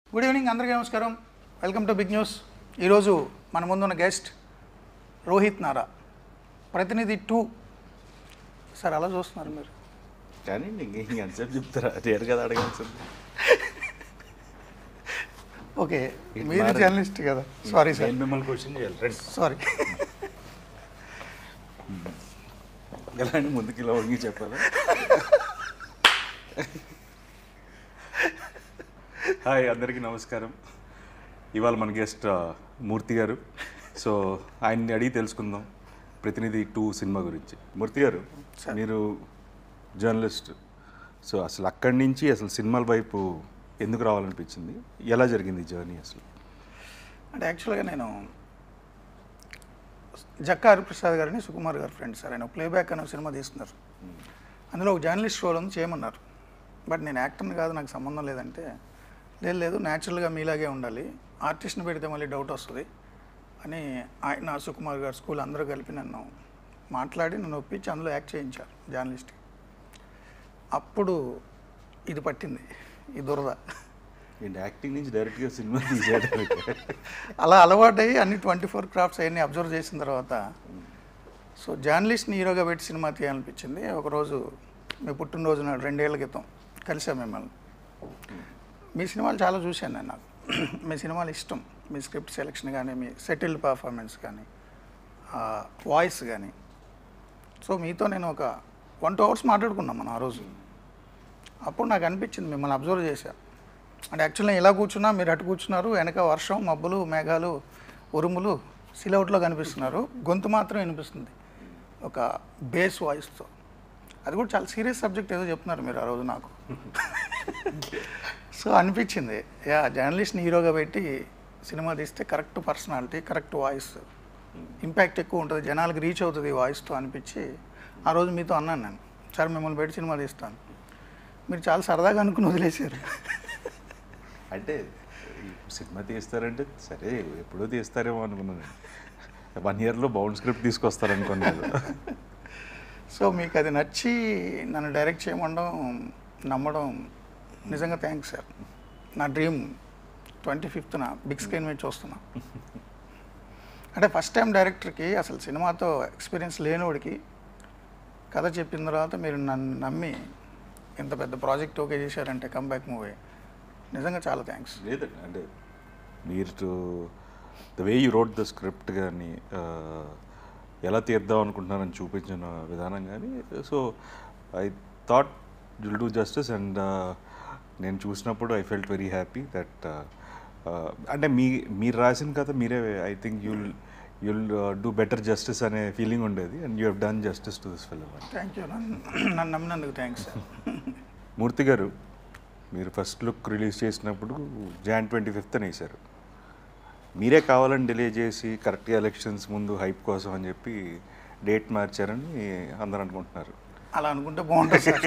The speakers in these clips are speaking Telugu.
గుడ్ ఈవినింగ్ అందరికీ నమస్కారం వెల్కమ్ టు బిగ్ న్యూస్ ఈరోజు మన ముందున్న గెస్ట్ రోహిత్ నారా ప్రతినిధి టూ సార్ అలా చూస్తున్నారు మీరు కానీ ఇంక ఎంతసేపు చెప్తారా రేరు కదా అడగాల్సింది ఓకే It మీరు matters. జర్నలిస్ట్ కదా సారీ సార్ నేను మిమ్మల్ని క్వశ్చన్ చేయాలి రండి సారీ ఎలా అని ముందుకు ఇలా వంగి చెప్పాలా హాయ్ అందరికీ నమస్కారం ఇవాళ మన గెస్ట్ ఆ, మూర్తి గారు సో ఆయన్ని అడిగి తెలుసుకుందాం ప్రతినిధి టూ సినిమా గురించి మూర్తి గారు Sir. మీరు జర్నలిస్ట్ సో అసలు అక్కడి నుంచి అసలు సినిమాల వైపు ఎందుకు రావాలనిపించింది ఎలా జరిగింది జర్నీ అసలు అంటే యాక్చువల్గా నేను జక్కా హరిప్రసాద్ గారిని సుకుమార్ గారు ఫ్రెండ్ సార్ ఆయన ప్లేబ్యాక్ అనే ఒక సినిమా తీస్తున్నారు అందులో ఒక జర్నలిస్ట్ రోల్ ఉంది చేయమన్నారు బట్ నేను యాక్టర్ని కాదు నాకు సంబంధం లేదంటే లేదు లేదు న్యాచురల్గా మీలాగే ఉండాలి ఆర్టిస్ట్ని పెడితే మళ్ళీ డౌట్ వస్తుంది అని ఆయన సుకుమార్ గారు స్కూల్ అందరూ కలిపి నన్ను మాట్లాడి నన్ను ఒప్పించి అందులో యాక్ట్ చేయించారు జర్నలిస్ట్ అప్పుడు ఇది పట్టింది ఈ దురద ఏంటి యాక్టింగ్ నుంచి డైరెక్ట్గా సినిమా తీసేయడానికి అలా అలవాటయ్యి అన్ని ట్వంటీ ఫోర్ క్రాఫ్ట్స్ అవన్నీ అబ్జర్వ్ చేసిన తర్వాత సో జర్నలిస్ట్ని హీరోగా పెట్టి సినిమా తీయాలనిపించింది ఒకరోజు మీ పుట్టినరోజు నాడు రెండేళ్ల క్రితం కలిసాం మిమ్మల్ని మీ సినిమాలు చాలా చూశాను నేను నాకు మీ సినిమాలు ఇష్టం మీ స్క్రిప్ట్ సెలెక్షన్ కానీ మీ సెటిల్డ్ పర్ఫార్మెన్స్ కానీ వాయిస్ కానీ సో మీతో నేను ఒక వన్ టూ అవర్స్ మాట్లాడుకున్నాం మనం ఆ రోజు అప్పుడు నాకు అనిపించింది మిమ్మల్ని అబ్జర్వ్ చేశా అంటే యాక్చువల్లీ ఇలా కూర్చున్నా మీరు అటు కూర్చున్నారు వెనక వర్షం మబ్బులు మేఘాలు ఉరుములు సిలౌట్లో కనిపిస్తున్నారు గొంతు మాత్రం వినిపిస్తుంది ఒక బేస్ వాయిస్తో అది కూడా చాలా సీరియస్ సబ్జెక్ట్ ఏదో చెప్తున్నారు మీరు ఆ రోజు నాకు సో అనిపించింది యా జర్నలిస్ట్ని హీరోగా పెట్టి సినిమా తీస్తే correct personality correct voice impact ఎక్కువ ఉంటుంది జనాలకు రీచ్ అవుతుంది ఈ వాయిస్తో అనిపించి ఆ రోజు మీతో అన్నాను నేను సార్ మిమ్మల్ని పెట్టి సినిమా తీస్తాను మీరు చాలా సరదాగా అనుకుని వదిలేశారు అంటే ఈ సినిమా తీస్తారంటే సరే ఎప్పుడో తీస్తారేమో అనుకున్నాను వన్ ఇయర్లో బౌండ్ స్క్రిప్ట్ తీసుకొస్తారనుకున్నాను సో మీకు అది నచ్చి నన్ను డైరెక్ట్ చేయమండం నమ్మడం నిజంగా థ్యాంక్స్ సార్ నా డ్రీమ్ ట్వంటీ ఫిఫ్త్న బిగ్ స్క్రీన్ మీద చూస్తున్నా అంటే ఫస్ట్ టైం డైరెక్టర్కి అసలు సినిమాతో ఎక్స్పీరియన్స్ లేనివాడికి కథ చెప్పిన తర్వాత మీరు నన్ను నమ్మి ఇంత పెద్ద ప్రాజెక్ట్ ఓకే చేశారంటే కంబ్యాక్ మూవీ నిజంగా చాలా థ్యాంక్స్ లేదండి అంటే మీరు the way you wrote the script కానీ ఎలా తీద్దాం అనుకుంటున్నారని చూపించిన విధానం కానీ so I thought you'll do justice and నేను చూసినప్పుడు I felt very happy that అంటే మీ మీరు రాసిన కథ మీరే I think you'll you'll do better justice అనే ఫీలింగ్ ఉండేది and you have done justice to this film thank you నన్ను నన్ను నమ్మినందుకు థ్యాంక్స్ సార్ మూర్తి గారు మీరు ఫస్ట్ లుక్ రిలీజ్ చేసినప్పుడు జాన్ ట్వంటీ ఫిఫ్త్ అని వేశారు మీరే కావాలని డిలే చేసి కరెక్ట్గా ఎలక్షన్స్ ముందు హైప్ కోసం అని చెప్పి డేట్ మార్చారని అందరూ అనుకుంటున్నారు అలా అనుకుంటే బాగుంటుంది సార్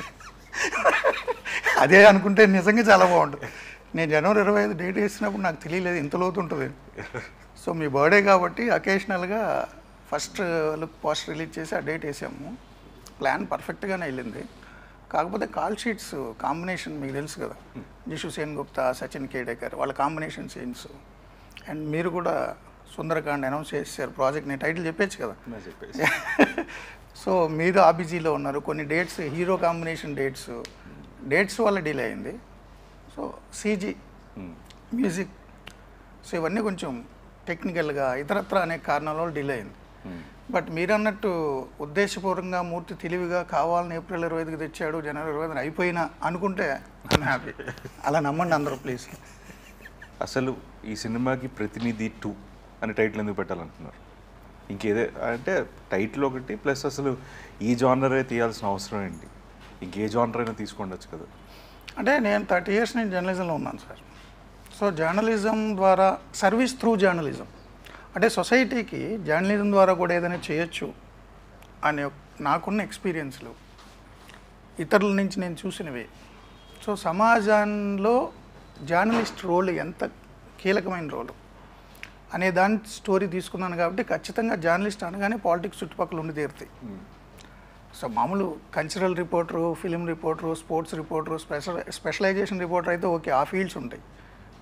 అదే అనుకుంటే నిజంగా చాలా బాగుంటుంది నేను జనవరి ఇరవై ఐదు డేట్ వేసినప్పుడు నాకు తెలియలేదు ఇంత లోతు ఉంటుంది సో మీ బర్త్డే కాబట్టి అకేషనల్గా ఫస్ట్ లుక్ పోస్ట్ రిలీజ్ చేసి ఆ డేట్ వేసాము ప్లాన్ పర్ఫెక్ట్గానే వెళ్ళింది కాకపోతే కాల్ షీట్స్ కాంబినేషన్ మీకు తెలుసు కదా జిషు సేన్ గుప్తా సచిన్ కేడేకర్ వాళ్ళ కాంబినేషన్ సీన్స్ అండ్ మీరు కూడా సుందరకాండ్ అనౌన్స్ చేశారు ప్రాజెక్ట్ నేను టైటిల్ చెప్పేచ్చు కదా నా చెప్పేసి సో మీరు ఆ బిజీలో ఉన్నారు కొన్ని dates hero combination dates dates వల్ల డిలే అయింది సో సీజీ మ్యూజిక్ సో ఇవన్నీ కొంచెం టెక్నికల్గా ఇతరత్ర అనే కారణాల వల్ల డిలే అయింది బట్ మీరు అన్నట్టు ఉద్దేశపూర్వకంగా మూర్తి తెలివిగా కావాలని ఏప్రిల్ ఇరవై ఐదుకి తెచ్చాడు జనవరి ఇరవై ఐదున అయిపోయినా అనుకుంటే ఐమ్ హ్యాపీ అలా నమ్మండి అందరూ ప్లీజ్ అసలు ఈ సినిమాకి ప్రతినిధి టూ అని టైటిల్ ఎందుకు పెట్టాలంటున్నారు ఇంకేదే అంటే టైటిల్ ఒకటి ప్లస్ అసలు ఈ జానరే తీయాల్సిన అవసరం ఏంటి ఇంకే జానర్ అయినా తీసుకోండొచ్చు కదా అంటే నేను థర్టీ ఇయర్స్ నేను జర్నలిజంలో ఉన్నాను సార్ సో జర్నలిజం ద్వారా సర్వీస్ త్రూ జర్నలిజం అంటే సొసైటీకి జర్నలిజం ద్వారా కూడా ఏదైనా చేయొచ్చు అనే ఒక- నాకున్న ఎక్స్పీరియన్స్లు ఇతరుల నుంచి నేను చూసినవి సో సమాజంలో జర్నలిస్ట్ రోల్ ఎంత కీలకమైన రోల్ అనే దాని స్టోరీ తీసుకున్నాను కాబట్టి ఖచ్చితంగా జర్నలిస్ట్ అనగానే పాలిటిక్స్ చుట్టుపక్కల ఉండి తీరుతాయి సో మామూలు cultural reporter film reporter sports reporter special specialization reporter అయితే ఓకే ఆ ఫీల్డ్స్ ఉంటాయి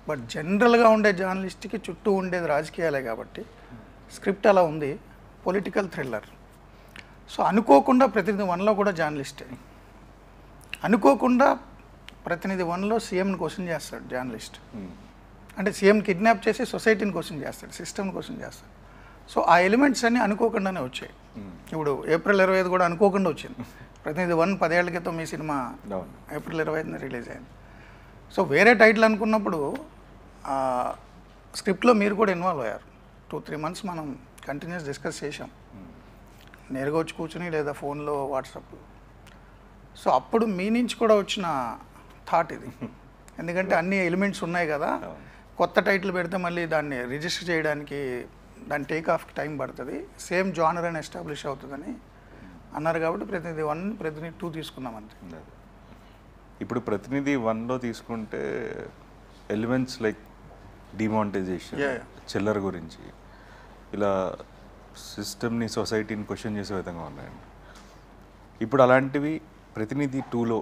బట్ జనరల్గా ఉండే జర్నలిస్ట్కి చుట్టూ ఉండేది రాజకీయాలే కాబట్టి స్క్రిప్ట్ అలా ఉంది పొలిటికల్ థ్రిల్లర్ సో అనుకోకుండా ప్రతినిధి వన్లో కూడా జర్నలిస్టే అనుకోకుండా ప్రతినిధి వన్లో సీఎంని క్వశ్చన్ చేస్తాడు జర్నలిస్ట్ అంటే సీఎం కిడ్నాప్ చేసి సొసైటీని క్వశ్చన్ చేస్తాడు సిస్టమ్ క్వశ్చన్ చేస్తాడు సో ఆ ఎలిమెంట్స్ అన్నీ అనుకోకుండానే వచ్చాయి ఇప్పుడు ఏప్రిల్ ఇరవై ఐదు కూడా అనుకోకుండా వచ్చింది ప్రతినిధి వన్ పదేళ్ల క్రితం మీ సినిమా అవును ఏప్రిల్ ఇరవై ఐదున రిలీజ్ అయింది సో వేరే టైటిల్ అనుకున్నప్పుడు ఆ, స్క్రిప్ట్లో మీరు కూడా ఇన్వాల్వ్ అయ్యారు టూ త్రీ మంత్స్ మనం కంటిన్యూస్ డిస్కస్ చేసాం నేరుగా వచ్చి కూర్చుని లేదా ఫోన్లో వాట్సాప్ సో అప్పుడు మీ నుంచి కూడా వచ్చిన థాట్ ఇది ఎందుకంటే అన్ని ఎలిమెంట్స్ ఉన్నాయి కదా కొత్త టైటిల్ పెడితే మళ్ళీ దాన్ని రిజిస్టర్ చేయడానికి దాని టేక్ ఆఫ్కి టైం పడుతుంది సేమ్ జానర్ అని ఎస్టాబ్లిష్ అవుతుందని అన్నారు కాబట్టి ప్రతినిధి వన్ ప్రతినిధి టూ తీసుకున్నాం అంతే అదే. ఇప్పుడు ప్రతినిధి వన్లో తీసుకుంటే elements like demonetization Yeah, yeah. చిల్లర గురించి ఇలా సిస్టమ్ని సొసైటీని క్వశ్చన్ చేసే విధంగా ఉన్నాయండి ఇప్పుడు అలాంటివి ప్రతినిధి టూలో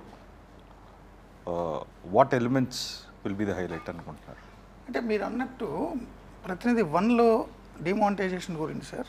what elements will be the highlight అనుకుంటున్నారు అంటే మీరు అన్నట్టు ప్రతినిధి వన్లో డిమానిటైజేషన్ గురించి సార్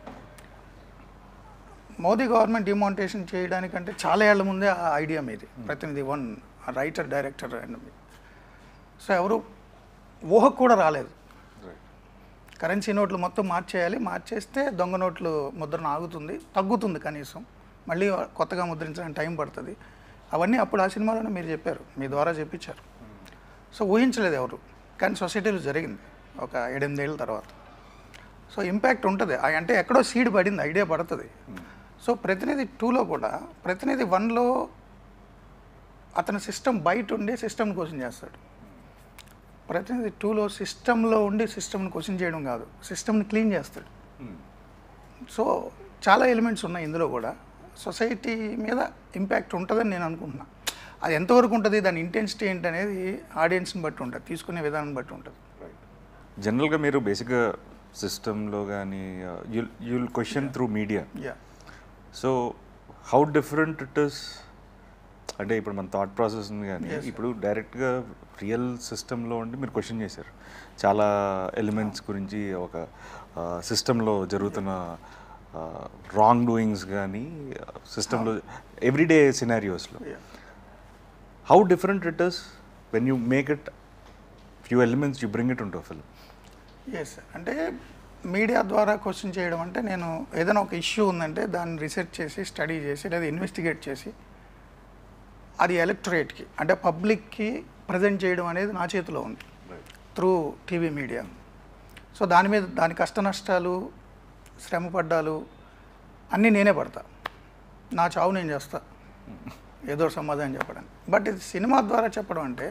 మోదీ గవర్నమెంట్ డిమానిటైజేషన్ చేయడానికంటే చాలా ఏళ్ల ముందే ఆ ఐడియా మీది Prathinidhi one writer director and మీ సో ఎవరు ఊహకు కూడా రాలేదు కరెన్సీ నోట్లు మొత్తం మార్చేయాలి మార్చేస్తే దొంగ నోట్లు ముద్రణ ఆగుతుంది తగ్గుతుంది కనీసం మళ్ళీ కొత్తగా ముద్రించడానికి టైం పడుతుంది అవన్నీ అప్పుడు ఆ సినిమాలోనే మీరు చెప్పారు మీ ద్వారా చెప్పించారు సో ఊహించలేదు ఎవరు కానీ సొసైటీలో జరిగింది ఒక ఏడెనిమిదేళ్ళ తర్వాత సో ఇంపాక్ట్ ఉంటుంది ఆ- అంటే ఎక్కడో సీడ్ పడింది ఐడియా పడుతుంది సో ప్రతినిధి టూలో కూడా ప్రతినిధి వన్లో అతని సిస్టమ్ బయట ఉండి సిస్టమ్ క్వశ్చన్ చేస్తాడు ప్రతినిధి టూలో సిస్టంలో ఉండి సిస్టమ్ని క్వశ్చన్ చేయడం కాదు సిస్టమ్ని క్లీన్ చేస్తాడు సో చాలా ఎలిమెంట్స్ ఉన్నాయి ఇందులో కూడా సొసైటీ మీద ఇంపాక్ట్ ఉంటుందని నేను అనుకుంటున్నా అది ఎంతవరకు ఉంటుంది దాని ఇంటెన్సిటీ ఏంటి అనేది ఆడియన్స్ని బట్టి ఉంటుంది తీసుకునే విధానం బట్టి ఉంటుంది జనరల్గా మీరు బేసిక్గా సిస్టంలో కానీ you'll you'll question through media yeah so how different it is అంటే ఇప్పుడు మన థాట్ ప్రాసెస్ ఉంది కానీ Yes, sir. ఇప్పుడు డైరెక్ట్గా రియల్ సిస్టంలో ఉండి మీరు క్వశ్చన్ చేశారు చాలా ఎలిమెంట్స్ గురించి ఒక సిస్టంలో జరుగుతున్న రాంగ్ డూయింగ్స్ కానీ సిస్టంలో ఎవ్రీడే సినారియోస్లో yeah how different it is when you make it few elements you bring it ఉంటూ ఫిల్మ్ ఎస్ అంటే మీడియా ద్వారా క్వశ్చన్ చేయడం అంటే నేను ఏదైనా ఒక ఇష్యూ ఉందంటే దాన్ని రీసెర్చ్ చేసి స్టడీ చేసి లేదా ఇన్వెస్టిగేట్ చేసి అది ఎలక్టరేట్కి అంటే పబ్లిక్కి ప్రజెంట్ చేయడం అనేది నా చేతిలో ఉంది త్రూ టీవీ మీడియా సో దాని మీద దాని కష్ట నష్టాలు శ్రమ పడ్డాలు అన్నీ నేనే పడతా నా చావు నేను చేస్తా ఏదో ఒకటి సమాధానం చెప్పడానికి బట్ ఇది సినిమా ద్వారా చెప్పడం అంటే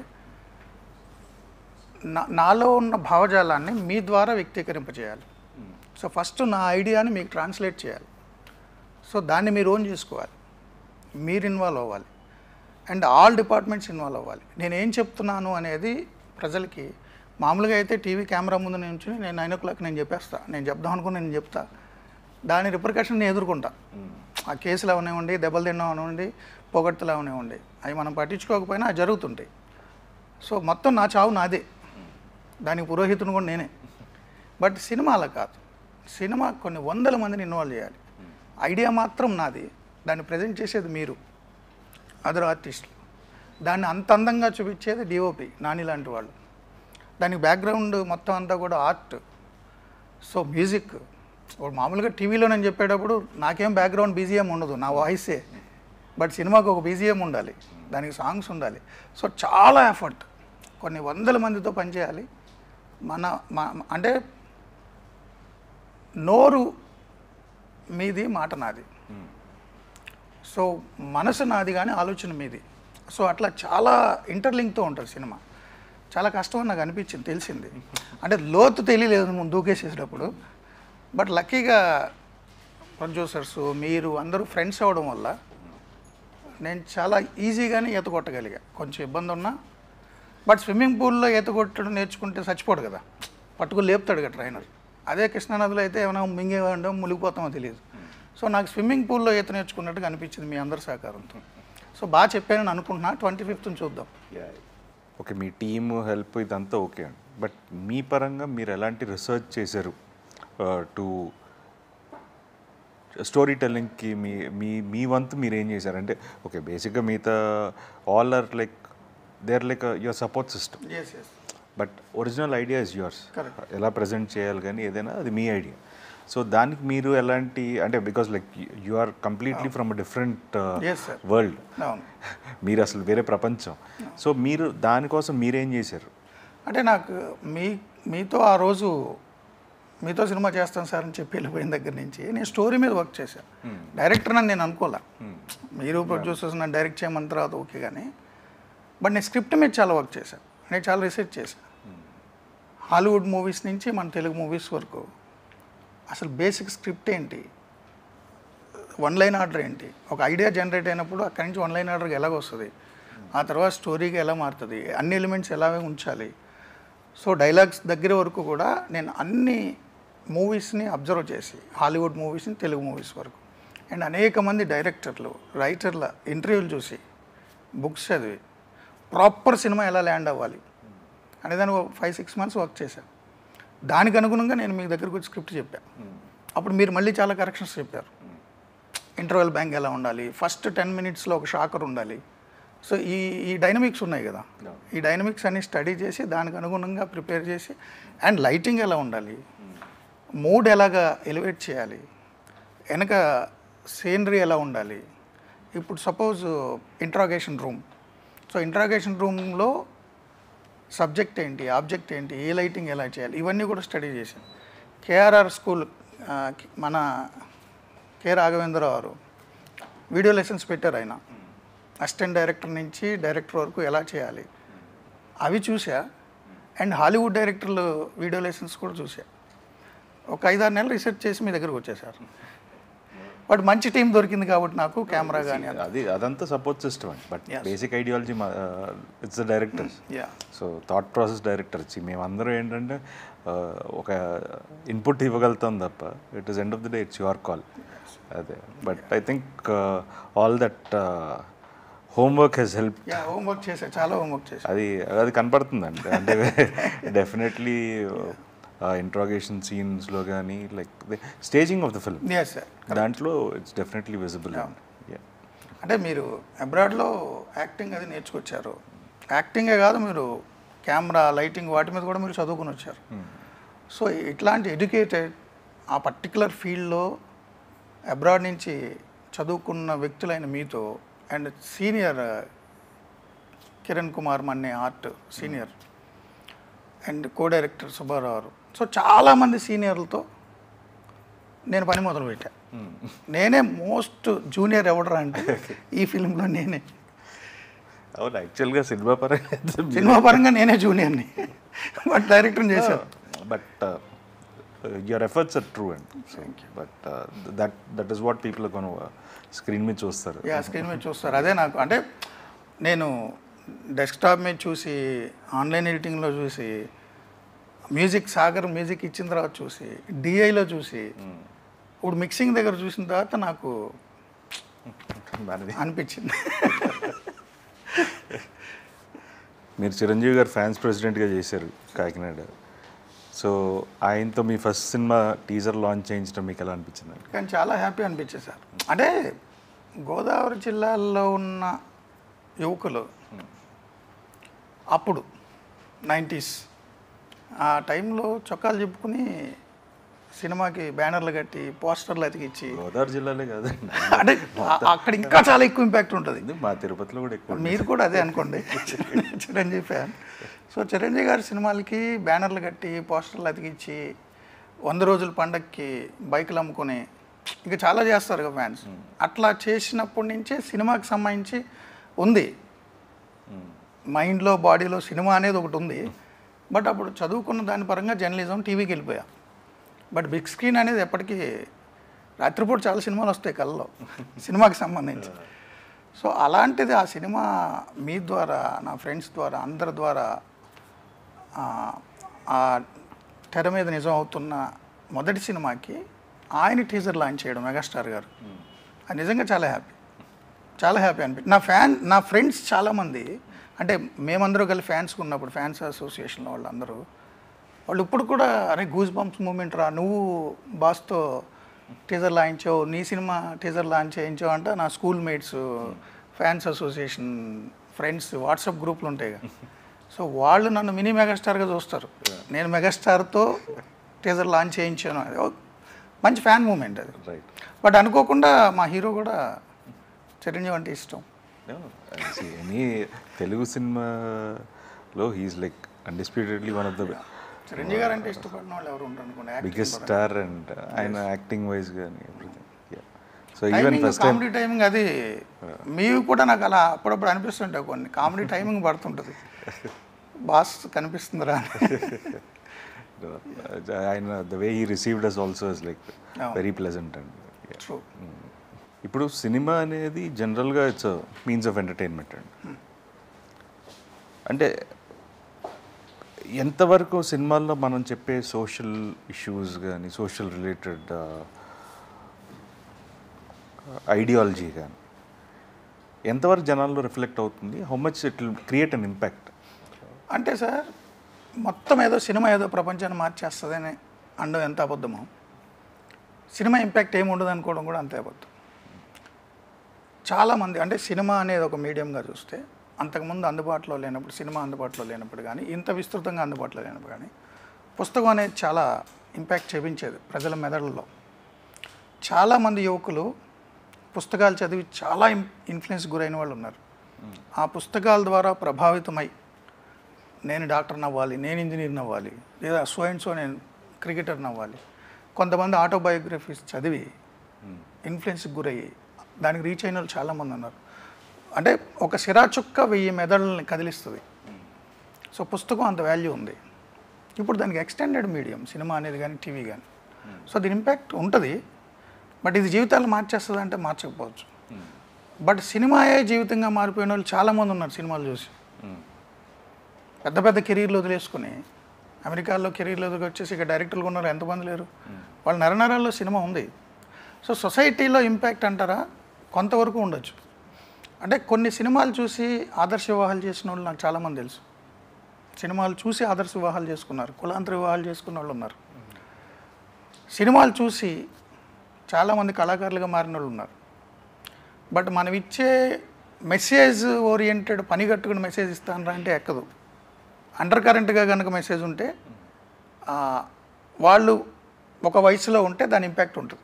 నా నాలో ఉన్న భావజాలాన్ని మీ ద్వారా వ్యక్తీకరింపజేయాలి సో ఫస్ట్ నా ఐడియాని మీకు ట్రాన్స్లేట్ చేయాలి సో దాన్ని మీరు ఓన్ చేసుకోవాలి మీరు ఇన్వాల్వ్ అవ్వాలి అండ్ ఆల్ డిపార్ట్మెంట్స్ ఇన్వాల్వ్ అవ్వాలి నేను ఏం చెప్తున్నాను అనేది ప్రజలకి మామూలుగా అయితే టీవీ కెమెరా ముందు నుంచి నేను నైన్ ఓ క్లాక్ నేను చెప్పేస్తా నేను చెప్దాం అనుకుని నేను చెప్తా దాని రిపర్కషన్ నేను ఎదుర్కొంటా ఆ కేసులు అవనివ్వండి దెబ్బలు తినడం అవనివ్వండి పొగడ్తలు అవనివ్వండి అవి మనం పట్టించుకోకపోయినా అవి జరుగుతుంటాయి సో మొత్తం నా చావు నాదే దానికి పురోహితుని కూడా నేనే బట్ సినిమా అలా కాదు సినిమా కొన్ని వందల మందిని ఇన్వాల్వ్ చేయాలి ఐడియా మాత్రం నాది దాన్ని ప్రజెంట్ చేసేది మీరు అదర్ ఆర్టిస్టులు దాన్ని అంత అందంగా చూపించేది డిఓపి నాని లాంటి వాళ్ళు దానికి బ్యాక్గ్రౌండ్ మొత్తం అంతా కూడా ఆర్ట్ సో మ్యూజిక్ ఇప్పుడు మామూలుగా టీవీలో నేను చెప్పేటప్పుడు నాకేం బ్యాక్గ్రౌండ్ బీజిఎం ఉండదు నా వాయిసే బట్ సినిమాకి ఒక బీజిఎం ఉండాలి దానికి సాంగ్స్ ఉండాలి సో చాలా ఎఫర్ట్ కొన్ని వందల మందితో పనిచేయాలి మన మ- అంటే నోరు మీది మాట నాది సో మనసు నాది కానీ ఆలోచన మీది సో అట్లా చాలా ఇంటర్లింక్తో ఉంటుంది సినిమా చాలా కష్టం అని నాకు అనిపించింది తెలిసింది అంటే లోతు తెలియలేదు ముందు దూకేసేటప్పుడు బట్ లక్కీగా ప్రొడ్యూసర్స్ మీరు అందరూ ఫ్రెండ్స్ అవ్వడం వల్ల నేను చాలా ఈజీగానే ఈత కొట్టగలిగా కొంచెం ఇబ్బంది ఉన్నా బట్ స్విమ్మింగ్ పూల్లో ఈత కొట్టడం నేర్చుకుంటే చచ్చిపోడు కదా పట్టుకుని లేపుతాడు కదా ట్రైనర్ అదే కృష్ణానదిలో అయితే ఏమైనా మింగేవాడో మునిగిపోతామో తెలియదు సో నాకు స్విమ్మింగ్ పూల్లో ఈత నేర్చుకున్నట్టుగా అనిపించింది మీ అందరి సహకారంతో సో బాగా చెప్పానని అనుకుంటున్నా ట్వంటీ ఫిఫ్త్ చూద్దాం ఓకే మీ టీమ్ హెల్ప్ ఇదంతా ఓకే అండి బట్ మీ పరంగా మీరు ఎలాంటి రీసెర్చ్ చేశారు టు స్టోరీ టెల్లింగ్కి మీ మీ మీ వంతు మీరు ఏం చేశారు అంటే ఓకే బేసిక్గా మిగతా all are like they are like your support system yes yes but original idea is yours Correct. ఎలా ప్రజెంట్ చేయాలి కానీ ఏదైనా అది మీ ఐడియా సో దానికి మీరు ఎలాంటి అంటే because like you are completely from a different Yes, sir. World అవును మీరు అసలు వేరే ప్రపంచం సో మీరు దానికోసం మీరేం చేశారు అంటే నాకు మీ మీతో ఆ రోజు మీతో సినిమా చేస్తాను సార్ అని చెప్పి వెళ్ళిపోయిన దగ్గర నుంచి నేను స్టోరీ మీద వర్క్ చేశాను డైరెక్టర్ అని నేను అనుకోలే మీరు ప్రొడ్యూసర్స్ నన్ను డైరెక్ట్ చేయమన్న తర్వాత ఓకే కానీ బట్ నేను స్క్రిప్ట్ మీద చాలా వర్క్ చేశాను నేను చాలా రీసెర్చ్ చేశాను హాలీవుడ్ మూవీస్ నుంచి మన తెలుగు మూవీస్ వరకు అసలు బేసిక్ స్క్రిప్ట్ ఏంటి వన్ లైన్ ఆర్డర్ ఏంటి ఒక ఐడియా జనరేట్ అయినప్పుడు అక్కడి నుంచి వన్ లైన్ ఆర్డర్కి ఎలాగ వస్తుంది ఆ తర్వాత స్టోరీకి ఎలా మారుతుంది అన్ని ఎలిమెంట్స్ ఎలా ఉంచాలి సో డైలాగ్స్ దగ్గర వరకు కూడా నేను అన్ని మూవీస్ని అబ్జర్వ్ చేసి హాలీవుడ్ మూవీస్ని తెలుగు మూవీస్ వరకు అండ్ అనేక మంది డైరెక్టర్లు రైటర్ల ఇంటర్వ్యూలు చూసి బుక్స్ చదివి ప్రాపర్ సినిమా ఎలా ల్యాండ్ అవ్వాలి అనే దాన్ని ఫైవ్ సిక్స్ మంత్స్ వర్క్ చేశాను దానికి అనుగుణంగా నేను మీ దగ్గరకు వచ్చి స్క్రిప్ట్ చెప్పాను అప్పుడు మీరు మళ్ళీ చాలా కరెక్షన్స్ చెప్పారు ఇంటర్వెల్ బ్యాంక్ ఎలా ఉండాలి ఫస్ట్ టెన్ మినిట్స్లో ఒక షాకర్ ఉండాలి సో ఈ ఈ డైనమిక్స్ ఉన్నాయి కదా ఈ డైనమిక్స్ అన్ని స్టడీ చేసి దానికి అనుగుణంగా ప్రిపేర్ చేసి అండ్ లైటింగ్ ఎలా ఉండాలి మూడ్ ఎలాగా ఎలివేట్ చేయాలి వెనక సీనరీ ఎలా ఉండాలి ఇప్పుడు suppose interrogation room so interrogation రూమ్లో సబ్జెక్ట్ ఏంటి ఆబ్జెక్ట్ ఏంటి ఏ లైటింగ్ ఎలా చేయాలి ఇవన్నీ కూడా స్టడీ చేశాను కేఆర్ఆర్ స్కూల్ ఆ, మన కె రాఘవేంద్రరావు గారు వీడియో లెసన్స్ పెట్టారు ఆయన అసిస్టెంట్ డైరెక్టర్ నుంచి డైరెక్టర్ వరకు ఎలా చేయాలి అవి చూసా అండ్ హాలీవుడ్ డైరెక్టర్లు వీడియో లెసన్స్ కూడా చూసా ఒక ఐదారు నెలలు రీసెర్చ్ చేసి మీ దగ్గరకు వచ్చేసారు బట్ మంచి టీం దొరికింది కాబట్టి నాకు కెమెరా కానీ అది అదంతా సపోర్ట్ సిస్టమ్ అండి but basic ideology it's the directors yeah so thought process directors మేమందరం ఏంటంటే ఆ, ఒక ఇన్పుట్ ఇవ్వగలుగుతాం తప్ప it is end of the day it's your call అదే but I think all that homework has help yeah homework చేశా చాలా హోంవర్క్ చేశా అది అది కనపడుతుందండి అంటే డెఫినెట్లీ ఇంట్రాగేషన్ సీన్స్లో కానీ like staging of the film yes sir దాంట్లో ఇట్స్ డెఫినెట్లీ విజిబుల్ అంటే మీరు అబ్రాడ్లో యాక్టింగ్ అది నేర్చుకొచ్చారు యాక్టింగే కాదు మీరు కెమెరా లైటింగ్ వాటి మీద కూడా మీరు చదువుకుని వచ్చారు సో ఇట్లాంటి ఎడ్యుకేటెడ్ ఆ పర్టికులర్ ఫీల్డ్లో అబ్రాడ్ నుంచి చదువుకున్న వ్యక్తులైన మీతో and senior Kiran Kumar Manne art senior and co director Subbarao garu so చాలామంది సీనియర్లతో నేను పని మొదలుపెట్టా నేనే మోస్ట్ జూనియర్ ఎవడరా అంటే ఈ ఫిల్మ్లో నేనే అవును యాక్చువల్గా సినిమా పరంగా సినిమా పరంగా నేనే జూనియర్ని బట్ డైరెక్టర్ చేశాను but your efforts are true and but that that is what people కొన స్క్రీన్ మీద చూస్తారు యా స్క్రీన్ మీద చూస్తారు అదే నాకు అంటే నేను డెస్క్టాప్ మీద చూసి ఆన్లైన్ ఎడిటింగ్లో చూసి మ్యూజిక్ సాగర్ మ్యూజిక్ ఇచ్చిన తర్వాత చూసి డిఐలో చూసి ఇప్పుడు మిక్సింగ్ దగ్గర చూసిన తర్వాత నాకు మనది అనిపించింది మీరు చిరంజీవి గారు ఫ్యాన్స్ ప్రెసిడెంట్గా చేశారు కాకినాడ సో ఆయనతో మీ ఫస్ట్ సినిమా టీజర్ లాంచ్ చేయించడం మీకు ఎలా అనిపించింది కానీ చాలా హ్యాపీ అనిపించింది సార్ అంటే గోదావరి జిల్లాలో ఉన్న యువకులు అప్పుడు నైంటీస్ ఆ టైంలో చొక్కాలు చెప్పుకుని సినిమాకి బ్యానర్లు కట్టి పోస్టర్లు అతికిచ్చి గోదావరి జిల్లాలే కాదండి అంటే ఆ- అక్కడ ఇంకా చాలా ఎక్కువ ఇంపాక్ట్ ఉంటుంది ఇది మా తిరుపతిలో కూడా ఎక్కువ మీరు కూడా అదే అనుకోండి చిరంజీవి ఫ్యాన్ సో చిరంజీవి గారి సినిమాలకి బ్యానర్లు కట్టి పోస్టర్లు అతికిచ్చి వంద రోజుల పండక్కి బైకులు అమ్ముకొని ఇంకా చాలా చేస్తారు కదా ఫ్యాన్స్ అట్లా చేసినప్పటి నుంచే సినిమాకి సంబంధించి ఉంది మైండ్లో బాడీలో సినిమా అనేది ఒకటి ఉంది బట్ అప్పుడు చదువుకున్న దాని పరంగా జర్నలిజం టీవీకి వెళ్ళిపోయా బట్ బిగ్ స్క్రీన్ అనేది ఎప్పటికీ రాత్రిపూట చాలా సినిమాలు వస్తాయి కళ్ళలో సినిమాకి సంబంధించి సో అలాంటిది ఆ సినిమా మీ ద్వారా నా ఫ్రెండ్స్ ద్వారా అందరి ద్వారా ఆ, ఆ తెర మీద నిజం అవుతున్న మొదటి సినిమాకి ఆయన టీజర్ లాంచ్ చేయడం మెగాస్టార్ గారు అది నిజంగా చాలా హ్యాపీ చాలా హ్యాపీ అనిపి నా ఫ్యాన్ నా ఫ్రెండ్స్ చాలామంది అంటే మేమందరూ కలిసి ఫ్యాన్స్ ఉన్నప్పుడు ఫ్యాన్స్ అసోసియేషన్ వాళ్ళందరూ వాళ్ళు ఇప్పుడు కూడా అరే గూస్ బంప్స్ మూమెంట్ రా నువ్వు బాస్తో టీజర్ లాంచావు నీ సినిమా టీజర్ లాంచ్ చేయించావు అంటే నా school mates fans association friends WhatsApp గ్రూపులు ఉంటాయి కదా. సో వాళ్ళు నన్ను మినీ మెగాస్టార్గా చూస్తారు నేను మెగాస్టార్తో టీజర్ లాంచ్ చేయించాను అది ఒక మంచి ఫ్యాన్ మూమెంట్ అది రైట్ బట్ అనుకోకుండా మా హీరో కూడా చిరంజీవి అంటే ఇష్టం ఎనీ తెలుగు సినిమాలో he's like undisputedly one of the Chiranjeevi garu అంటే ఇష్టపడిన వాళ్ళు ఎవరు ఉంటారు అనుకోండి బిగ్గెస్ట్ స్టార్ అండ్ ఆయన యాక్టింగ్ వైజ్ కానీ everything so even first time comedy timing అది మీవి కూడా నాకు అలా అప్పుడప్పుడు అనిపిస్తుంటాయి కొన్ని కామెడీ టైమింగ్ పడుతుంటుంది బాస్ కనిపిస్తుందిరా అని. ఆయన the way he received us also is like Oh. Very pleasant and True. ఇప్పుడు సినిమా అనేది జనరల్గా ఇట్స్ మీన్స్ ఆఫ్ ఎంటర్టైన్మెంట్ అండి అంటే ఎంతవరకు సినిమాల్లో మనం చెప్పే సోషల్ ఇష్యూస్ కానీ సోషల్ రిలేటెడ్ ఐడియాలజీ కానీ ఎంతవరకు జనాల్లో రిఫ్లెక్ట్ అవుతుంది how much it will create an impact అంటే సార్ మొత్తం ఏదో సినిమా ఏదో ప్రపంచాన్ని మార్చేస్తుందని అనడం ఎంత అబద్ధమో సినిమా ఇంపాక్ట్ ఏమి ఉండదు అనుకోవడం కూడా అంతే అబద్ధం చాలామంది అంటే సినిమా అనేది ఒక మీడియంగా చూస్తే అంతకుముందు అందుబాటులో లేనప్పుడు సినిమా అందుబాటులో లేనప్పుడు కానీ ఇంత విస్తృతంగా అందుబాటులో లేనప్పుడు కానీ పుస్తకం అనేది చాలా ఇంపాక్ట్ చూపించేది ప్రజల మెదడుల్లో చాలామంది యువకులు పుస్తకాలు చదివి చాలా ఇన్ ఇన్ఫ్లుయెన్స్ గురైన వాళ్ళు ఉన్నారు ఆ పుస్తకాల ద్వారా ప్రభావితమై నేను డాక్టర్ని అవ్వాలి నేను ఇంజనీర్ని అవ్వాలి లేదా సో అండ్ సో నేను క్రికెటర్ని అవ్వాలి కొంతమంది ఆటోబయోగ్రఫీస్ చదివి ఇన్ఫ్లుయెన్స్కి గురయ్యి దానికి రీచ్ అయిన వాళ్ళు చాలామంది ఉన్నారు అంటే ఒక సిరా చుక్క వెయ్యి మెదళ్ళని కదిలిస్తుంది సో పుస్తకం అంత వాల్యూ ఉంది ఇప్పుడు దానికి ఎక్స్టెండెడ్ మీడియం సినిమా అనేది కానీ టీవీ కానీ సో దీని ఇంపాక్ట్ ఉంటుంది బట్ ఇది జీవితాలు మార్చేస్తుంది అంటే మార్చకపోవచ్చు బట్ సినిమాయే జీవితంగా మారిపోయిన వాళ్ళు చాలామంది ఉన్నారు సినిమాలు చూసి పెద్ద పెద్ద కెరీర్లు వదిలేసుకుని అమెరికాలో కెరీర్లు వదిలి వచ్చేసి ఇక డైరెక్టర్లు ఉన్నారు ఎంతమంది లేరు వాళ్ళ నరనరాల్లో సినిమా ఉంది సో సొసైటీలో ఇంపాక్ట్ అంటారా కొంతవరకు ఉండొచ్చు అంటే కొన్ని సినిమాలు చూసి ఆదర్శ వివాహాలు చేసిన వాళ్ళు నాకు చాలామంది తెలుసు సినిమాలు చూసి ఆదర్శ వివాహాలు చేసుకున్నారు కులాంతర వివాహాలు చేసుకున్న వాళ్ళు ఉన్నారు సినిమాలు చూసి చాలామంది కళాకారులుగా మారిన వాళ్ళు ఉన్నారు బట్ మనం ఇచ్చే మెసేజ్ ఓరియంటెడ్ పని కట్టుకుని మెసేజ్ ఇస్తానరా అంటే ఎక్కదు అండర్ కరెంట్గా కనుక మెసేజ్ ఉంటే ఆ, వాళ్ళు ఒక వయసులో ఉంటే దాని ఇంపాక్ట్ ఉంటుంది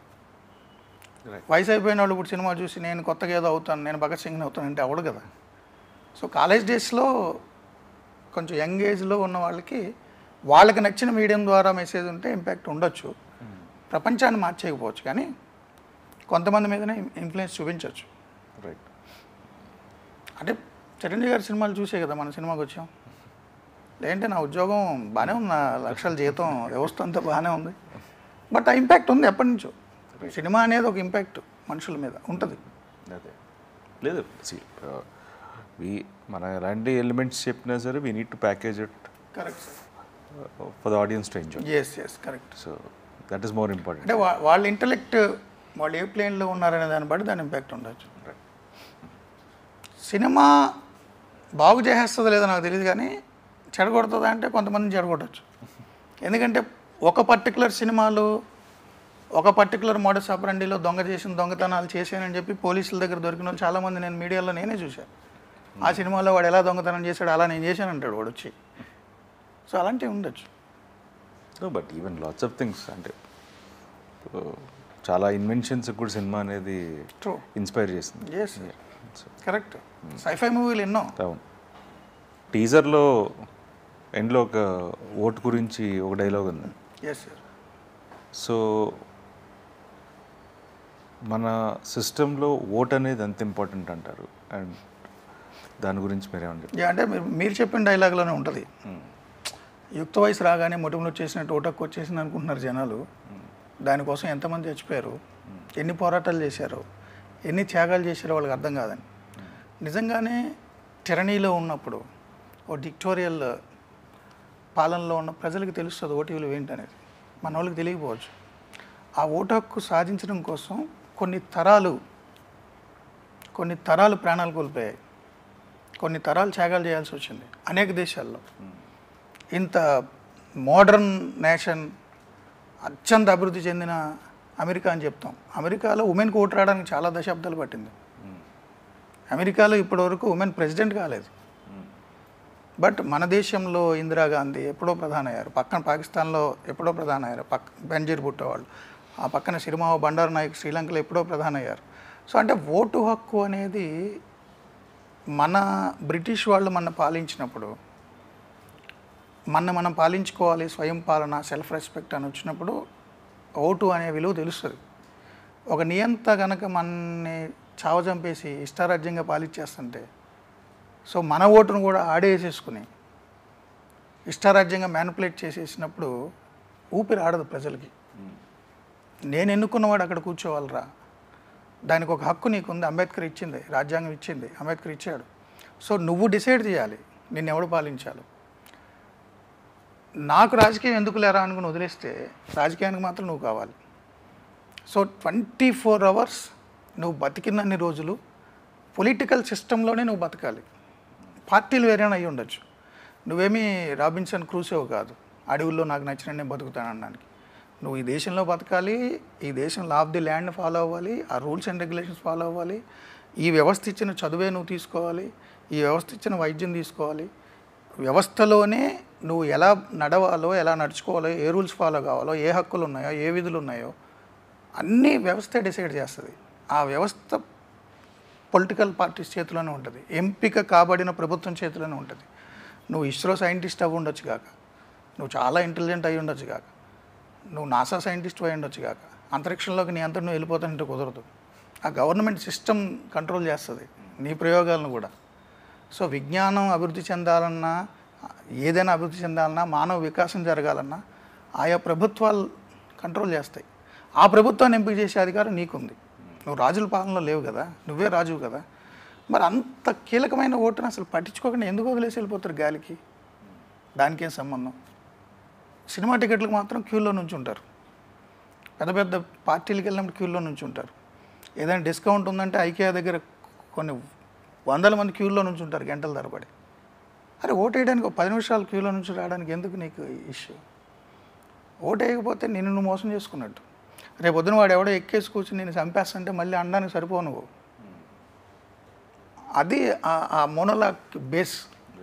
వయసు అయిపోయిన వాళ్ళు ఇప్పుడు సినిమా చూసి నేను కొత్తగా ఏదో అవుతాను నేను భగత్ సింగ్ని అవుతాను అంటే అవడు కదా సో కాలేజ్ డేస్లో కొంచెం యంగ్ ఏజ్లో ఉన్న వాళ్ళకి వాళ్ళకి నచ్చిన మీడియం ద్వారా మెసేజ్ ఉంటే ఇంపాక్ట్ ఉండొచ్చు ప్రపంచాన్ని మార్చేయకపోవచ్చు కానీ కొంతమంది మీదనే ఇన్ఫ్లుయెన్స్ చూపించవచ్చు రైట్ అంటే చిరంజీవి గారి సినిమాలు చూసే కదా మన సినిమాకి వచ్చాం లేదంటే నా ఉద్యోగం బాగానే ఉంది నా లక్షల జీతం వ్యవస్థ అంతా బాగానే ఉంది బట్ ఆ ఇంపాక్ట్ ఉంది ఎప్పటి నుంచో సినిమా అనేది ఒక ఇంపాక్ట్ మనుషుల మీద ఉంటుంది అదే లేదు సి వి మన ఎలాంటి ఎలిమెంట్స్ చెప్పినా సరే we need to package it correct sir for the audience to enjoy yes yes correct so that is more important అంటే వా- వాళ్ళ ఇంటలెక్ట్ వాళ్ళు ఏ ప్లేన్లో ఉన్నారనే దాన్ని బట్టి దాని ఇంపాక్ట్ ఉండొచ్చు సినిమా బాగు చేసేస్తుందో లేదో నాకు తెలియదు కానీ చెడగొడుతుందా అంటే కొంతమందిని చెడగొట్టచ్చు ఎందుకంటే ఒక పర్టికులర్ సినిమాలు ఒక పర్టికులర్ మోడస్ ఆపరండిలో దొంగ చేసిన దొంగతనాలు చేశానని చెప్పి పోలీసుల దగ్గర దొరికిన వాళ్ళు చాలామంది నేను మీడియాలో నేనే చూశాను ఆ సినిమాలో వాడు ఎలా దొంగతనం చేశాడు అలా నేను చేశాను అంటాడు వాడు వచ్చి సో అలాంటివి ఉండొచ్చు no but even lots of things అంటే uh, చాలా ఇన్వెన్షన్స్ కూడా సినిమా అనేది ట్రూ ఇన్స్పైర్ చేసింది ఎస్ కరెక్ట్ సైఫై మూవీలు ఎన్నో అవును టీజర్లో ఎండ్లో ఒక ఓట్ గురించి ఒక డైలాగ్ ఉంది ఎస్ సార్ సో మన సిస్టంలో ఓట్ అనేది అంత ఇంపార్టెంట్ అంటారు అండ్ దాని గురించి మీరేమని చెప్తారు యా, అంటే మీరు మీరు చెప్పిన డైలాగ్లోనే ఉంటుంది యుక్త వయసు రాగానే మొటిములు వచ్చేసినట్టు ఓటక్కు వచ్చేసింది అనుకుంటున్నారు జనాలు దానికోసం ఎంతమంది చచ్చిపోయారు ఎన్ని పోరాటాలు చేశారు ఎన్ని త్యాగాలు చేశారో వాళ్ళకి అర్థం కాదని నిజంగానే టెరనీలో ఉన్నప్పుడు ఓ డిక్టోరియల్ పాలనలో ఉన్న ప్రజలకు తెలుస్తుంది ఓటు విలువ ఏంటనేది మన వాళ్ళకి తెలియకపోవచ్చు ఆ ఓటు హక్కు సాధించడం కోసం కొన్ని తరాలు కొన్ని తరాలు ప్రాణాలు కోల్పోయాయి కొన్ని తరాలు త్యాగాలు చేయాల్సి వచ్చింది అనేక దేశాల్లో ఇంత మోడర్న్ నేషన్ అత్యంత అభివృద్ధి చెందిన అమెరికా అని చెప్తాం అమెరికాలో ఉమెన్కి ఓటు రావడానికి చాలా దశాబ్దాలు పట్టింది అమెరికాలో ఇప్పటివరకు ఉమెన్ ప్రెసిడెంట్ కాలేదు బట్ మన దేశంలో ఇందిరాగాంధీ ఎప్పుడో ప్రధాన అయ్యారు పక్కన పాకిస్తాన్లో ఎప్పుడో ప్రధాన అయ్యారు పక్క బెంజీర్ భుట్టో వాళ్ళు ఆ పక్కన సిరిమావ బండారు నాయక్ శ్రీలంకలో ఎప్పుడో ప్రధాన అయ్యారు సో అంటే ఓటు హక్కు అనేది మన బ్రిటిష్ వాళ్ళు మన పాలించినప్పుడు మన మనం పాలించుకోవాలి స్వయం పాలన సెల్ఫ్ రెస్పెక్ట్ అని వచ్చినప్పుడు ఓటు అనే విలువ తెలుస్తుంది ఒక నియంత గనక మనని చావచంపేసి ఇష్టారాజ్యంగా పాలించేస్తుంటే సో మన ఓటును కూడా ఆడేసేసుకుని ఇష్టారాజ్యంగా మ్యానిపులేట్ చేసేసినప్పుడు ఊపిరి ఆడదు ప్రజలకి నేను ఎన్నుకున్నవాడు అక్కడ కూర్చోవాలరా దానికి ఒక హక్కు నీకుంది అంబేద్కర్ ఇచ్చింది రాజ్యాంగం ఇచ్చింది అంబేద్కర్ ఇచ్చాడు సో నువ్వు డిసైడ్ చేయాలి నిన్ను ఎవడు పాలించాలి నాకు రాజకీయం ఎందుకు లేరా అనుకుని వదిలేస్తే రాజకీయానికి మాత్రం నువ్వు కావాలి సో ట్వంటీ ఫోర్ అవర్స్ నువ్వు బతికినన్ని రోజులు పొలిటికల్ సిస్టంలోనే నువ్వు బతకాలి పార్టీలు వేరేనా అయి ఉండొచ్చు నువ్వేమీ రాబిన్సన్ క్రూసేవ్ కాదు అడవుల్లో నాకు నచ్చిన నేను బతుకుతాను అనడానికి నువ్వు ఈ దేశంలో బతకాలి ఈ దేశం law of the land follow అవ్వాలి ఆ రూల్స్ అండ్ రెగ్యులేషన్స్ ఫాలో అవ్వాలి ఈ వ్యవస్థ ఇచ్చిన చదువే నువ్వు తీసుకోవాలి ఈ వ్యవస్థ ఇచ్చిన వైద్యం తీసుకోవాలి వ్యవస్థలోనే నువ్వు ఎలా నడవాలో ఎలా నడుచుకోవాలో ఏ రూల్స్ ఫాలో కావాలో ఏ హక్కులు ఉన్నాయో ఏ విధులు ఉన్నాయో అన్నీ వ్యవస్థ డిసైడ్ చేస్తుంది ఆ వ్యవస్థ పొలిటికల్ పార్టీస్ చేతిలోనే ఉంటుంది ఎంపిక కాబడిన ప్రభుత్వం చేతిలోనే ఉంటుంది నువ్వు ఇస్రో సైంటిస్ట్ అవి ఉండొచ్చు కాక నువ్వు చాలా ఇంటెలిజెంట్ అయి ఉండొచ్చు కాక నువ్వు నాసా సైంటిస్ట్ అయి ఉండొచ్చు కాక అంతరిక్షంలోకి నీ అంతా నువ్వు వెళ్ళిపోతానంటే కుదరదు ఆ గవర్నమెంట్ సిస్టమ్ కంట్రోల్ చేస్తుంది నీ ప్రయోగాలను కూడా సో విజ్ఞానం అభివృద్ధి చెందాలన్నా ఏదైనా అభివృద్ధి చెందాలన్నా మానవ వికాసం జరగాలన్నా ఆయా ప్రభుత్వాలు కంట్రోల్ చేస్తాయి ఆ ప్రభుత్వాన్ని ఎంపిక చేసే అధికారం నీకుంది నువ్వు రాజుల పాలనలో లేవు కదా నువ్వే రాజువు కదా మరి అంత కీలకమైన ఓటును అసలు పట్టించుకోకుండా ఎందుకు వదిలేసి వెళ్ళిపోతారు గాలికి దానికేం సంబంధం సినిమా టికెట్లకు మాత్రం క్యూలో నుంచి ఉంటారు పెద్ద పెద్ద పార్టీలకు వెళ్ళినప్పుడు క్యూలో నుంచి ఉంటారు ఏదైనా డిస్కౌంట్ ఉందంటే ఐకియా దగ్గర కొన్ని వందల మంది క్యూలో నుంచి ఉంటారు గంటల తరబడి అరే ఓటు వేయడానికి ఒక పది నిమిషాలు క్యూలో నుంచి రావడానికి ఎందుకు నీకు ఇష్యూ ఓటు వేయకపోతే నిన్ను నువ్వు మోసం చేసుకున్నట్టు రేపు పొద్దున వాడు ఎవడో ఎక్కేసి కూర్చుని నేను చంపేస్తుంటే మళ్ళీ అనడానికి సరిపోవు నువ్వు అది ఆ- ఆ మోనోలాగ్ బేస్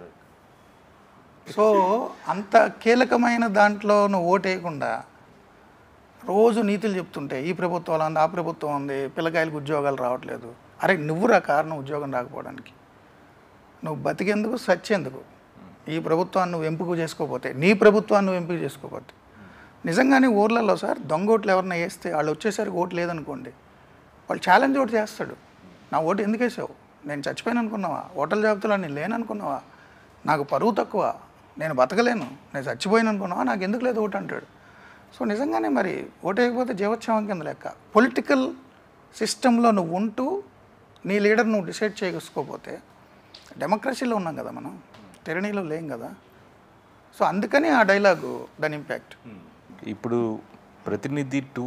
సో అంత కీలకమైన దాంట్లో నువ్వు ఓటు వేయకుండా రోజు నీతులు చెప్తుంటే ఈ ప్రభుత్వం ఉంది ఆ ప్రభుత్వం ఉంది పిల్లకాయలకు ఉద్యోగాలు రావట్లేదు అరే నువ్వురా కారణం ఉద్యోగం రాకపోవడానికి నువ్వు బతికేందుకు సచ్చేందుకు ఈ ప్రభుత్వాన్ని నువ్వు ఎంపిక చేసుకోకపోతే నీ ప్రభుత్వాన్ని నువ్వు ఎంపిక చేసుకోకపోతే నిజంగానే ఊర్లలో సార్ దొంగ ఓట్లు ఎవరన్నా వేస్తే వాళ్ళు వచ్చేసరికి ఓటు లేదనుకోండి వాళ్ళు ఛాలెంజ్ ఓటు చేస్తాడు నా ఓటు ఎందుకు వేసావు నేను చచ్చిపోయాను అనుకున్నావా ఓటర్ల జాబితాలో నేను లేను అనుకున్నావా నాకు పరువు తక్కువ నేను బతకలేను నేను చచ్చిపోయాను అనుకున్నావా నాకు ఎందుకు లేదు ఓటు అంటాడు సో నిజంగానే మరి ఓటు వేయకపోతే జీవోత్సవం కింద లెక్క పొలిటికల్ సిస్టంలో నువ్వు ఉంటూ నీ లీడర్ నువ్వు డిసైడ్ చేసుకోకపోతే డెమోక్రసీలో ఉన్నాం కదా మనం టెరణీలో లేం కదా సో అందుకని ఆ డైలాగు దాని ఇంపాక్ట్ ఇప్పుడు ప్రతినిధి టూ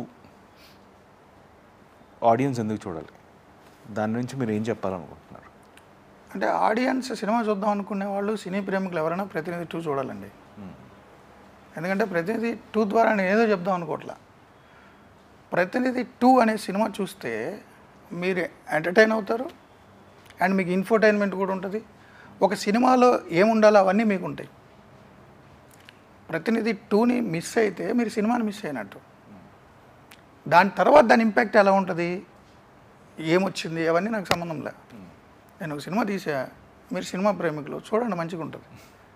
ఆడియన్స్ ఎందుకు చూడాలి దాని నుంచి మీరు ఏం చెప్పాలనుకుంటున్నారు అంటే ఆడియన్స్ సినిమా చూద్దాం అనుకునే వాళ్ళు సినీ ప్రేమికులు ఎవరైనా ప్రతినిధి టూ చూడాలండి ఎందుకంటే ప్రతినిధి టూ ద్వారా నేను ఏదో చెప్దాం అనుకోవట్లా ప్రతినిధి టూ అనే సినిమా చూస్తే మీరు ఎంటర్టైన్ అవుతారు అండ్ మీకు ఇన్ఫర్టైన్మెంట్ కూడా ఉంటుంది ఒక సినిమాలో ఏముండాలో అవన్నీ మీకు ఉంటాయి ప్రతినిధి టూని మిస్ అయితే మీరు సినిమాని మిస్ అయినట్టు దాని తర్వాత దాని ఇంపాక్ట్ ఎలా ఉంటుంది ఏమొచ్చింది అవన్నీ నాకు సంబంధం లే నేను ఒక సినిమా తీసా మీరు సినిమా ప్రేమికులు చూడండి మంచిగా ఉంటుంది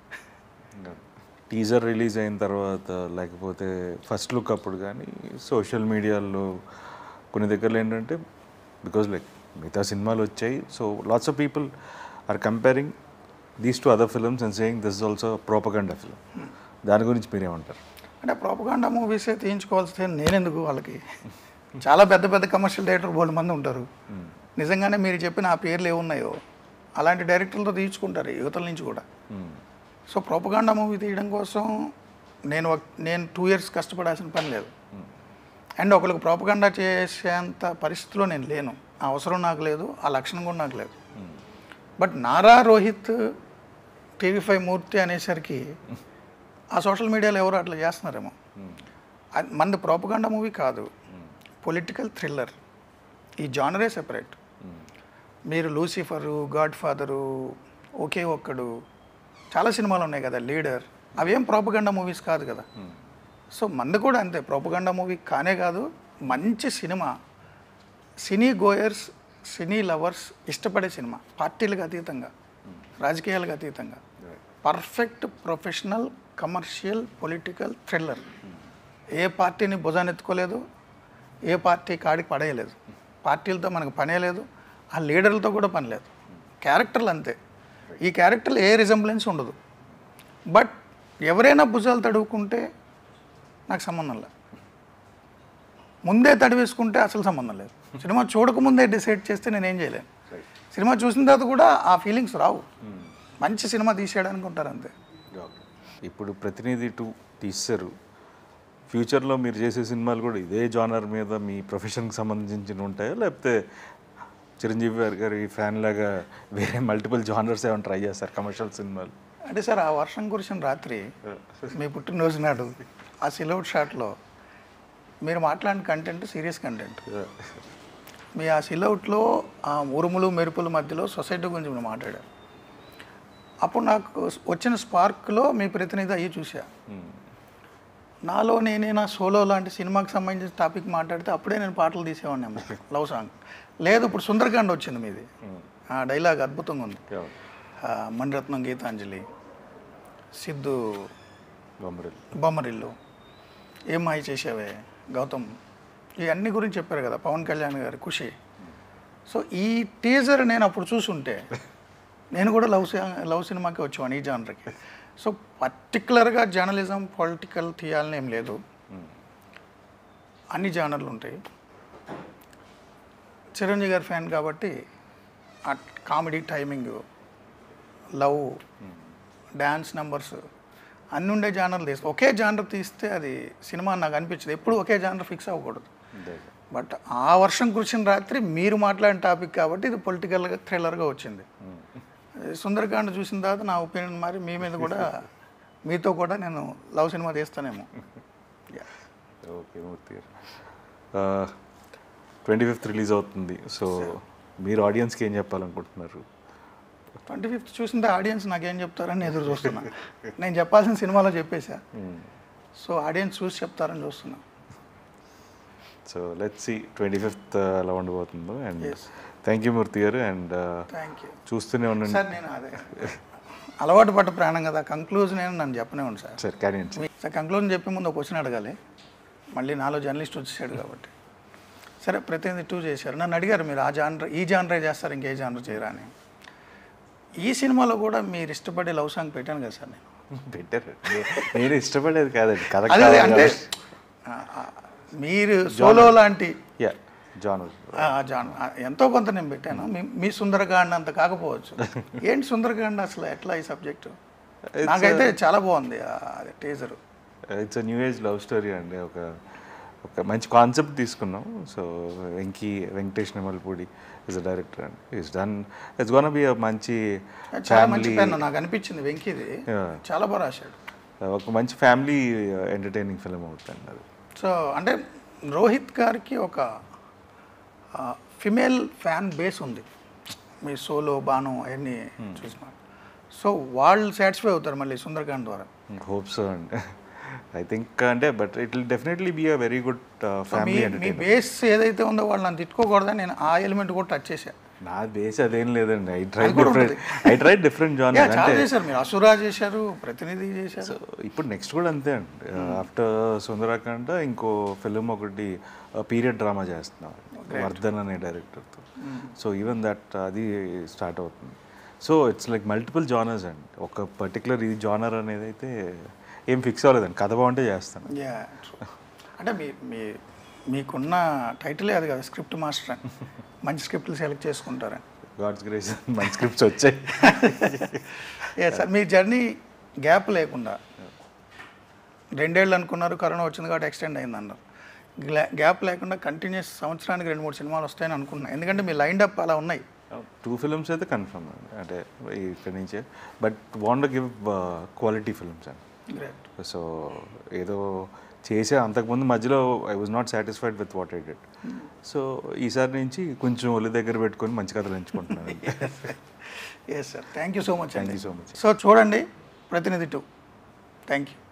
టీజర్ రిలీజ్ అయిన తర్వాత లేకపోతే ఫస్ట్ లుక్ అప్పుడు కానీ సోషల్ మీడియాలో కొన్ని దగ్గరలో ఏంటంటే బికాజ్ లైక్ మిగతా సినిమాలు వచ్చాయి so lots of people are comparing these to other films and saying this also propaganda film దాని గురించి మీరేమంటారు అంటే ప్రాపగాండా మూవీసే తీయించుకోవాల్సి నేనెందుకు వాళ్ళకి చాలా పెద్ద పెద్ద కమర్షియల్ డైరెక్టర్ బోల్డ్ మంది ఉంటారు నిజంగానే మీరు చెప్పిన ఆ పేర్లు ఏమున్నాయో అలాంటి డైరెక్టర్లతో తీయించుకుంటారు యువతల నుంచి కూడా సో ప్రోపగాండా మూవీ తీయడం కోసం నేను ఒక- నేను టూ ఇయర్స్ కష్టపడాల్సిన పని లేదు అండ్ ఒకరికి ప్రోపగాండా చేసేంత పరిస్థితిలో నేను లేను ఆ అవసరం నాకు లేదు ఆ లక్షణం కూడా నాకు లేదు but Nara Rohit TV five Murthy అనేసరికి ఆ సోషల్ మీడియాలో ఎవరు అట్లా చేస్తున్నారేమో అది మనది ప్రోపగండా మూవీ కాదు పొలిటికల్ థ్రిల్లర్ ఈ జానరే సెపరేట్ మీరు Lucifer godfather Oke Okkadu చాలా సినిమాలు ఉన్నాయి కదా లీడర్ అవేం ప్రోపగండా మూవీస్ కాదు కదా సో మంది కూడా అంతే ప్రోపగండా మూవీ కానే కాదు మంచి సినిమా సినీ గోయర్స్ సినీ లవర్స్ ఇష్టపడే సినిమా పార్టీలకు అతీతంగా రాజకీయాలకు అతీతంగా perfect professional commercial political thriller ఏ పార్టీని భుజానెత్తుకోలేదు ఏ పార్టీ కాడికి పడేయలేదు పార్టీలతో మనకు పనే లేదు ఆ లీడర్లతో కూడా పని లేదు క్యారెక్టర్లు అంతే ఈ క్యారెక్టర్లు ఏ రిజంబ్లెన్స్ ఉండదు బట్ ఎవరైనా భుజాలు తడువుకుంటే నాకు సంబంధం లేదు ముందే తడివేసుకుంటే అసలు సంబంధం లేదు సినిమా చూడకముందే డిసైడ్ చేస్తే నేనేం చేయలేను సినిమా చూసిన తర్వాత కూడా ఆ ఫీలింగ్స్ రావు మంచి సినిమా తీసేయడానికి ఉంటారు అంతే ఇప్పుడు ప్రతినిధి టూ తీస్తారు ఫ్యూచర్లో మీరు చేసే సినిమాలు కూడా ఇదే జానర్ మీద మీ ప్రొఫెషన్కి సంబంధించిన ఉంటాయా లేకపోతే చిరంజీవి గారి గారి ఫ్యాన్ లాగా వేరే మల్టిపుల్ జానర్స్ ఏమైనా ట్రై చేస్తారు కమర్షియల్ సినిమాలు అంటే సార్ ఆ వర్షం కురిసిన రాత్రి మీ పుట్టినరోజు నాడు ఆ సిలౌట్ షాట్లో మీరు మాట్లాడిన కంటెంట్ సీరియస్ కంటెంట్ మీ ఆ సిలౌట్లో ఆ ఉరుములు మెరుపుల మధ్యలో సొసైటీ గురించి మీరు మాట్లాడారు అప్పుడు నాకు వచ్చిన స్పార్క్లో మీ ప్రతినిధి అయ్యి చూసా నాలో నేనే నా సోలో లాంటి సినిమాకి సంబంధించిన టాపిక్ మాట్లాడితే అప్పుడే నేను పాటలు తీసేవాడిని లవ్ సాంగ్ లేదు ఇప్పుడు సుందరకాండ్ వచ్చింది మీది ఆ డైలాగ్ అద్భుతంగా ఉంది ఆ, మణిరత్నం గీతాంజలి సిద్ధు బొమ్మరిల్ బొమ్మరిల్లు ఏం మాయ చేసావే గౌతమ్ ఇవన్నీ గురించి చెప్పారు కదా పవన్ కళ్యాణ్ గారి ఖుషి సో ఈ టీజర్ నేను అప్పుడు చూసుంటే నేను కూడా లవ్ సి- లవ్ సినిమాకి వచ్చేవాడిని ఈ జానర్కి సో పర్టికులర్గా జర్నలిజం పొలిటికల్ తీయాలని ఏం లేదు అన్ని జానర్లు ఉంటాయి చిరంజీవి గారి ఫ్యాన్ కాబట్టి ఆ comedy timing love dance numbers అన్ని ఉండే జానర్లు తీస్తే ఒకే జానర్ తీస్తే అది సినిమా అని నాకు అనిపించదు ఎప్పుడు ఒకే జానర్ ఫిక్స్ అవ్వకూడదు బట్ ఆ వర్షం కురిసిన రాత్రి మీరు మాట్లాడిన టాపిక్ కాబట్టి ఇది పొలిటికల్గా థ్రిల్లర్గా వచ్చింది సుందరకాండ చూసిన తర్వాత నా ఒపీనియన్ మారి మీ మీద కూడా మీతో కూడా నేను లవ్ సినిమా తీస్తానేమో Yeah. Okay Murthy garu twenty fifth release అవుతుంది సో మీరు ఆడియన్స్కి ఏం చెప్పాలనుకుంటున్నారు ట్వంటీ ఫిఫ్త్ చూసిన ఆడియన్స్ నాకేం చెప్తారని ఎదురు చూస్తున్నా నేను చెప్పాల్సిన సినిమాలో చెప్పేశా సో ఆడియన్స్ చూసి చెప్తారని చూస్తున్నా so let see twenty fifth ఎలా ఉండబోతుందో and Yes. Thank you Murthy garu and thank you చూస్తూనే ఉండండి సార్ నేను అదే అలవాటు పడ్డ ప్రాణం కదా కంక్లూజన్ నేను నన్ను చెప్పనే ఉంది సార్ సార్ కానీ సార్ కంక్లూజన్ చెప్పే ముందు ఒక క్వశ్చన్ అడగాలి మళ్ళీ నాలో జర్నలిస్ట్ వచ్చేసాడు కాబట్టి సరే ప్రతినిధి టూ చేశారు నన్ను అడిగారు మీరు ఆ జానర్ ఈ జానరే చేస్తారు ఇంకే జానర్ చేయరా అని ఈ సినిమాలో కూడా మీరు ఇష్టపడే లవ్ సాంగ్ పెట్టాను కదా సార్ నేను బెటర్ నేను ఇష్టపడేది కాదండి కథ అదే అదే అంటే ఆ, ఆ, మీరు సోలో లాంటి యా జాన్ ఆ, జాన్ ఆ, ఎంతో కొంత నేను పెట్టాను మీ మీ సుందరకాండ అంత కాకపోవచ్చు ఏంటి సుందరకాండ అసలు ఎట్లా ఈ సబ్జెక్టు నాకైతే చాలా బాగుంది అది teaser it's new age love story అండి ఒక ఒక మంచి కాన్సెప్ట్ తీసుకున్నాం so Venky Venkatesh Nemalpudi is a director అండి it's done it's gonna be మంచి చాలా మంచి ఫ్యామిలీ పెన్ నాకు అనిపించింది వెంకీది Yeah. చాలా బాగా రాశాడు ఒక మంచి ఫ్యామిలీ ఎంటర్టైనింగ్ ఫిల్మ్ అవుతుంది అది సో అంటే రోహిత్ గారికి ఒక ఫిమేల్ ఫ్యాన్ బేస్ ఉంది మీ సోలో బాను అవన్నీ చూసిన సో వాళ్ళు సాటిస్ఫై అవుతారు మళ్ళీ సుందరకాండ్ ద్వారా హోప్ సో అండి ఐ థింక్ అంటే but it will definitely be a very good so మీ ఫ్యామిలీ మీ ఎంటర్టైనర్ బేస్ ఏదైతే ఉందో వాళ్ళు నన్ను తిట్టుకోకూడదని నేను ఆ ఎలిమెంట్ కూడా టచ్ చేశా నా బేస్ అదేం లేదండి ఐ ట్రై అది కూడా different I try different genre Yeah, చాలా అంటే చేశారు మీరు అసురా చేశారు ప్రతినిధి చేశారు సో ఇప్పుడు నెక్స్ట్ కూడా అంతే అండి ఆఫ్టర్ సుందరాకాండ ఇంకో ఫిలిం ఒకటి పీరియడ్ డ్రామా చేస్తున్నాం వర్ధన్ అనే డైరెక్టర్తో సో ఈవెన్ దట్ అది స్టార్ట్ అవుతుంది so it's like multiple genres అండి ఒక పర్టికులర్ ఇది జానర్ అనేది అయితే ఏం ఫిక్స్ అవ్వలేదండి కథ బాగుంటే చేస్తాను యా అంటే మీ మీ మీకున్న టైటిలే అది కదా స్క్రిప్ట్ మాస్టర్ అని మంచి స్క్రిప్ట్లు సెలెక్ట్ చేసుకుంటారని గాడ్స్ గ్రేస్ మంచి స్క్రిప్ట్స్ వచ్చాయి ఏ సార్ మీ జర్నీ గ్యాప్ లేకుండా రెండేళ్ళు అనుకున్నారు కరోనా వచ్చింది కాబట్టి ఎక్స్టెండ్ అయింది అన్నారు గ్యాప్ లేకుండా కంటిన్యూస్ సంవత్సరానికి రెండు మూడు సినిమాలు వస్తాయని అనుకుంటున్నాను ఎందుకంటే మీ లైన్ అప్ అలా ఉన్నాయి టూ ఫిల్మ్స్ అయితే కన్ఫర్మ్ అండి అంటే ఇక్కడి నుంచే but want give quality films అండి గ్రేట్ సో ఏదో చేసే అంతకుముందు మధ్యలో I was not satisfied with what I did so ఈసారి నుంచి కొంచెం ఒళ్ళు దగ్గర పెట్టుకొని మంచి కథలు ఎంచుకుంటున్నాను yes sir thank you so much Thank you so much. So చూడండి ప్రతినిధి టూ థ్యాంక్ యూ